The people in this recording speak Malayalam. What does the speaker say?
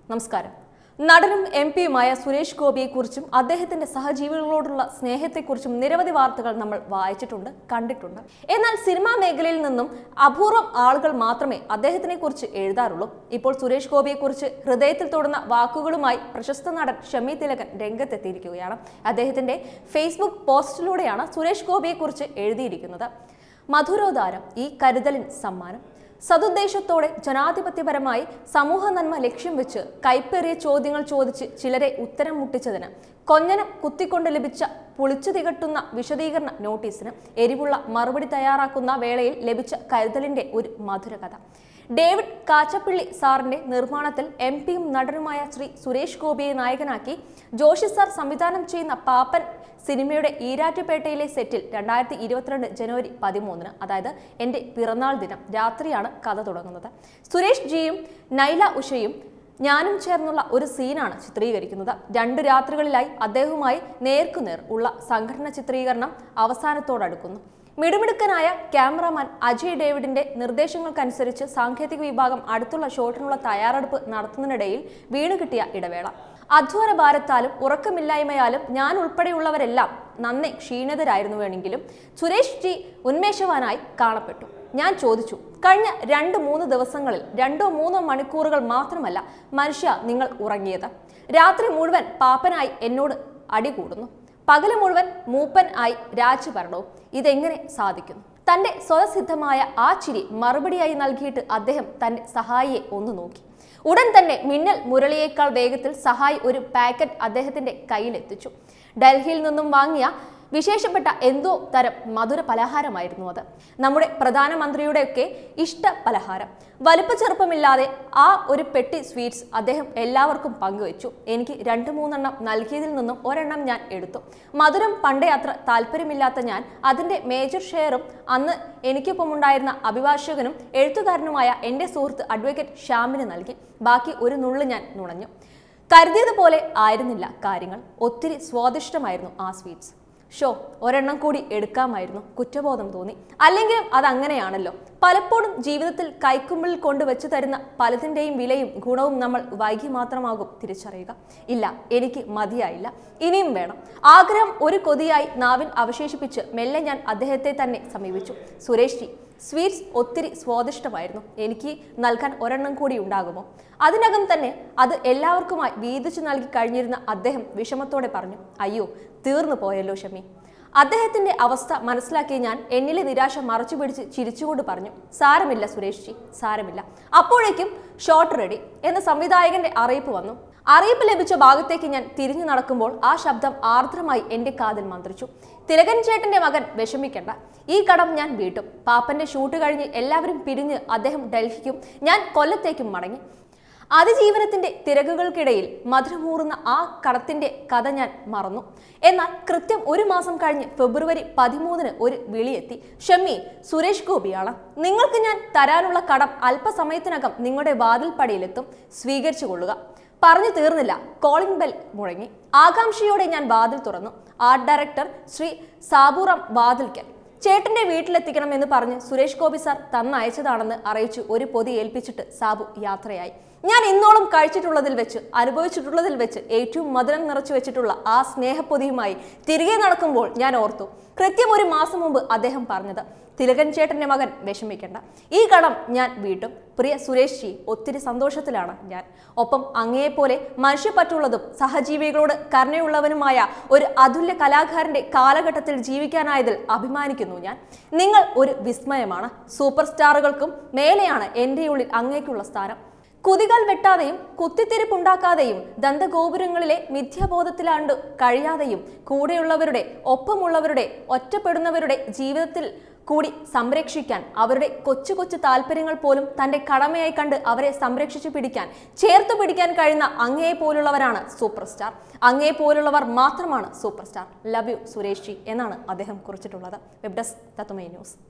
നമസ്കാരം നടനും എം പിയുമായ സുരേഷ് ഗോപിയെക്കുറിച്ചും അദ്ദേഹത്തിന്റെ സഹജീവികളോടുള്ള സ്നേഹത്തെക്കുറിച്ചും നിരവധി വാർത്തകൾ നമ്മൾ വായിച്ചിട്ടുണ്ട് കണ്ടിട്ടുണ്ട് എന്നാൽ സിനിമാ മേഖലയിൽ നിന്നും അപൂർവം ആളുകൾ മാത്രമേ അദ്ദേഹത്തിനെ കുറിച്ച് എഴുതാറുള്ളൂ ഇപ്പോൾ സുരേഷ് ഗോപിയെക്കുറിച്ച് ഹൃദയത്തിൽ തൊടുന്ന വാക്കുകളുമായി പ്രശസ്ത നടൻ ഷമി തിലകൻ രംഗത്തെത്തിയിരിക്കുകയാണ് അദ്ദേഹത്തിന്റെ ഫേസ്ബുക്ക് പോസ്റ്റിലൂടെയാണ് സുരേഷ് ഗോപിയെക്കുറിച്ച് എഴുതിയിരിക്കുന്നത് മധുരോദാരം ഈ കരുതലിൻ സമ്മാനം സതുദ്ദേശത്തോടെ ജനാധിപത്യപരമായി സമൂഹ നന്മ ലക്ഷ്യം വെച്ച് കൈപ്പേറിയ ചോദ്യങ്ങൾ ചോദിച്ച് ചിലരെ ഉത്തരം മുട്ടിച്ചതിന് കൊഞ്ഞനം കുത്തിക്കൊണ്ട് ലഭിച്ച പുളിച്ചു തികട്ടുന്ന വിശദീകരണ നോട്ടീസിന് എരിവുള്ള മറുപടി തയ്യാറാക്കുന്ന വേളയിൽ ലഭിച്ച കരുതലിന്റെ ഒരു മധുരകഥ ഡേവിഡ് കാച്ചപ്പിള്ളി സാറിന്റെ നിർമ്മാണത്തിൽ എം പിയും നടനുമായ ശ്രീ സുരേഷ് ഗോപിയെ നായകനാക്കി ജോഷി സാർ സംവിധാനം ചെയ്യുന്ന പാപ്പൻ സിനിമയുടെ ഈരാറ്റുപേട്ടയിലെ സെറ്റിൽ രണ്ടായിരത്തി ഇരുപത്തിരണ്ട് ജനുവരി പതിമൂന്നിന് അതായത് എൻ്റെ പിറന്നാൾ ദിനം രാത്രിയാണ് കഥ തുടങ്ങുന്നത് സുരേഷ് ജിയും നൈല ഉഷയും ഞാനും ചേർന്നുള്ള ഒരു സീനാണ് ചിത്രീകരിക്കുന്നത് രണ്ട് രാത്രികളിലായി അദ്ദേഹവുമായി നേർക്കുനേർ ഉള്ള സംഘടന ചിത്രീകരണം അവസാനത്തോടടുക്കുന്നു മിടുമിടുക്കനായ ക്യാമറാമാൻ അജയ് ഡേവിഡിന്റെ നിർദ്ദേശങ്ങൾക്കനുസരിച്ച് സാങ്കേതിക വിഭാഗം അടുത്തുള്ള ഷോട്ടിനുള്ള തയ്യാറെടുപ്പ് നടത്തുന്നതിനിടയിൽ വീണു കിട്ടിയ ഇടവേള അധ്വാന ഭാരത്താലും ഉറക്കമില്ലായ്മയാലും ഞാൻ ഉൾപ്പെടെയുള്ളവരെല്ലാം നന്നെ ക്ഷീണിതരായിരുന്നുവെങ്കിലും സുരേഷ് ജി ഉന്മേഷവാനായി കാണപ്പെട്ടു ഞാൻ ചോദിച്ചു കഴിഞ്ഞ രണ്ട് മൂന്ന് ദിവസങ്ങളിൽ രണ്ടോ മൂന്നോ മണിക്കൂറുകൾ മാത്രമല്ല മനുഷ്യ നിങ്ങൾ ഉറങ്ങിയത് രാത്രി മുഴുവൻ പാപ്പനായി എന്നോട് അടികൂടുന്നു പകല് മുഴുവൻ മൂപ്പൻ ആയി രാജ്യഭരണവും ഇതെങ്ങനെ സാധിക്കുന്നു തന്റെ സ്വതസിദ്ധമായ ആ ചിരി മറുപടിയായി നൽകിയിട്ട് അദ്ദേഹം തന്റെ സഹായിയെ ഒന്ന് നോക്കി ഉടൻ തന്നെ മിന്നൽ മുരളിയേക്കാൾ വേഗത്തിൽ സഹായി ഒരു പാക്കറ്റ് അദ്ദേഹത്തിന്റെ കയ്യിലെത്തിച്ചു ഡൽഹിയിൽ നിന്നും വാങ്ങിയ വിശേഷപ്പെട്ട എന്തോ തരം മധുര പലഹാരമായിരുന്നു അത് നമ്മുടെ പ്രധാനമന്ത്രിയുടെയൊക്കെ ഇഷ്ട പലഹാരം വലുപ്പ ചെറുപ്പമില്ലാതെ ആ ഒരു പെട്ടി സ്വീറ്റ്സ് അദ്ദേഹം എല്ലാവർക്കും പങ്കുവച്ചു എനിക്ക് രണ്ട് മൂന്നെണ്ണം നൽകിയതിൽ നിന്നും ഒരെണ്ണം ഞാൻ എടുത്തു മധുരം പണ്ടേ അത്ര താല്പര്യമില്ലാത്ത ഞാൻ അതിന്റെ മേജർ ഷെയറും അന്ന് എനിക്കൊപ്പം ഉണ്ടായിരുന്ന അഭിഭാഷകനും എഴുത്തുകാരനുമായ എൻ്റെ സുഹൃത്ത് അഡ്വക്കേറ്റ് ശ്യാമിന് നൽകി ബാക്കി ഒരു നുള്ളു ഞാൻ നുണഞ്ഞു കരുതിയതുപോലെ ആയിരുന്നില്ല കാര്യങ്ങൾ ഒത്തിരി സ്വാദിഷ്ടമായിരുന്നു ആ സ്വീറ്റ്സ് ഷോ ഒരെണ്ണം കൂടി എടുക്കാമായിരുന്നു കുറ്റബോധം തോന്നി അല്ലെങ്കിലും അതങ്ങനെയാണല്ലോ പലപ്പോഴും ജീവിതത്തിൽ കൈക്കുമ്പിളിൽ കൊണ്ട് വെച്ച് തരുന്ന പലതിൻ്റെയും വിലയും ഗുണവും നമ്മൾ വൈകി മാത്രമാകും തിരിച്ചറിയുക ഇല്ല എനിക്ക് മതിയായില്ല ഇനിയും വേണം ആഗ്രഹം ഒരു കൊതിയായി നാവിൽ അവശേഷിപ്പിച്ച് മെല്ലെ ഞാൻ അദ്ദേഹത്തെ തന്നെ സമീപിച്ചു സുരേഷ് ജി സ്വീറ്റ്സ് ഒത്തിരി സ്വാദിഷ്ടമായിരുന്നു എനിക്ക് നൽകാൻ ഒരെണ്ണം കൂടി ഉണ്ടാകുമോ അതിനകം തന്നെ അത് എല്ലാവർക്കുമായി വീതിച്ചു നൽകി കഴിഞ്ഞിരുന്ന അദ്ദേഹം വിഷമത്തോടെ പറഞ്ഞു അയ്യോ തീർന്നു പോയല്ലോ ഷമി അദ്ദേഹത്തിന്റെ അവസ്ഥ മനസ്സിലാക്കി ഞാൻ എന്നിലെ നിരാശ മറച്ചു പിടിച്ച് ചിരിച്ചുകൊണ്ട് പറഞ്ഞു സാരമില്ല സുരേഷ് ജി സാരമില്ല അപ്പോഴേക്കും ഷോട്ട് റെഡി എന്ന സംവിധായകന്റെ അറിയിപ്പ് വന്നു അറിയിപ്പ് ലഭിച്ച ഭാഗത്തേക്ക് ഞാൻ തിരിഞ്ഞു നടക്കുമ്പോൾ ആ ശബ്ദം ആർദ്രമായി എന്റെ കാതിൽ മന്ത്രിച്ചു തിലകൻ ചേട്ടന്റെ മകൻ വിഷമിക്കണ്ട ഈ കടം ഞാൻ വീട്ടും പാപ്പന്റെ ഷൂട്ട് കഴിഞ്ഞ് എല്ലാവരും പിരിഞ്ഞ് അദ്ദേഹം ഡൽഹിക്കും ഞാൻ കൊല്ലത്തേക്കും മടങ്ങി അതിജീവനത്തിന്റെ തിരക്കുകൾക്കിടയിൽ മധുരമൂറുന്ന ആ കടത്തിന്റെ കഥ ഞാൻ മറന്നു എന്നാൽ കൃത്യം ഒരു മാസം കഴിഞ്ഞ് ഫെബ്രുവരി പതിമൂന്നിന് ഒരു വിളിയെത്തി ഷമ്മി സുരേഷ് ഗോപിയാണ് നിങ്ങൾക്ക് ഞാൻ തരാനുള്ള കടം അല്പസമയത്തിനകം നിങ്ങളുടെ വാതിൽപ്പടിയിലെത്തും സ്വീകരിച്ചു കൊള്ളുക പറഞ്ഞു തീർന്നില്ല കോളിംഗ് ബെൽ മുഴങ്ങി ആകാംക്ഷയോടെ ഞാൻ വാതിൽ തുറന്നു ആർട്ട് ഡയറക്ടർ ശ്രീ സാബുറാം വാതിൽക്കൽ ചേട്ടന്റെ വീട്ടിലെത്തിക്കണം എന്ന് പറഞ്ഞ് സുരേഷ് ഗോപി സാർ തന്നയച്ചതാണെന്ന് അറിയിച്ചു ഒരു പൊതി ഏൽപ്പിച്ചിട്ട് സാബു യാത്രയായി ഞാൻ ഇന്നോളം കഴിച്ചിട്ടുള്ളതിൽ വെച്ച് അനുഭവിച്ചിട്ടുള്ളതിൽ വെച്ച് ഏറ്റവും മധുരം നിറച്ചു വെച്ചിട്ടുള്ള ആ സ്നേഹപ്പൊതിയുമായി തിരികെ നടക്കുമ്പോൾ ഞാൻ ഓർത്തു കൃത്യം ഒരു മാസം മുമ്പ് അദ്ദേഹം പറഞ്ഞത് തിലകൻ ചേട്ടന്റെ മകൻ വിഷമിക്കേണ്ട ഈ കടം ഞാൻ വീട്ടും പ്രിയ സുരേഷ് ജി ഒത്തിരി സന്തോഷത്തിലാണ് ഞാൻ ഒപ്പം അങ്ങയെപ്പോലെ മനുഷ്യപ്പറ്റുള്ളതും സഹജീവികളോട് കരുണയുള്ളവനുമായ ഒരു അതുല്യ കലാകാരന്റെ കാലഘട്ടത്തിൽ ജീവിക്കാനായതിൽ അഭിമാനിക്കുന്നു ഞാൻ നിങ്ങൾ ഒരു വിസ്മയമാണ് സൂപ്പർ സ്റ്റാറുകൾക്കും മേലെയാണ് എൻ്റെ ഉള്ളിൽ അങ്ങേക്കുള്ള സ്ഥാനം കുതികാൽ വെട്ടാതെയും കുത്തിത്തിരിപ്പുണ്ടാക്കാതെയും ദന്തഗോപുരങ്ങളിലെ മിഥ്യാബോധത്തിലാണ്ട് കഴിയാതെയും കൂടെയുള്ളവരുടെ ഒപ്പമുള്ളവരുടെ ഒറ്റപ്പെടുന്നവരുടെ ജീവിതത്തിൽ കൂടി സംരക്ഷിക്കാൻ അവരുടെ കൊച്ചു കൊച്ചു താല്പര്യങ്ങൾ പോലും തന്റെ കടമയായി കണ്ട് അവരെ സംരക്ഷിച്ചു പിടിക്കാൻ ചേർത്തു പിടിക്കാൻ കഴിയുന്ന അങ്ങയെ പോലുള്ളവരാണ് സൂപ്പർ സ്റ്റാർ അങ്ങയെ പോലുള്ളവർ മാത്രമാണ് super star love you Suresh ji എന്നാണ് അദ്ദേഹം കുറിച്ചിട്ടുള്ളത് വെബ് ഡെസ്ക് തത്വമേ ന്യൂസ്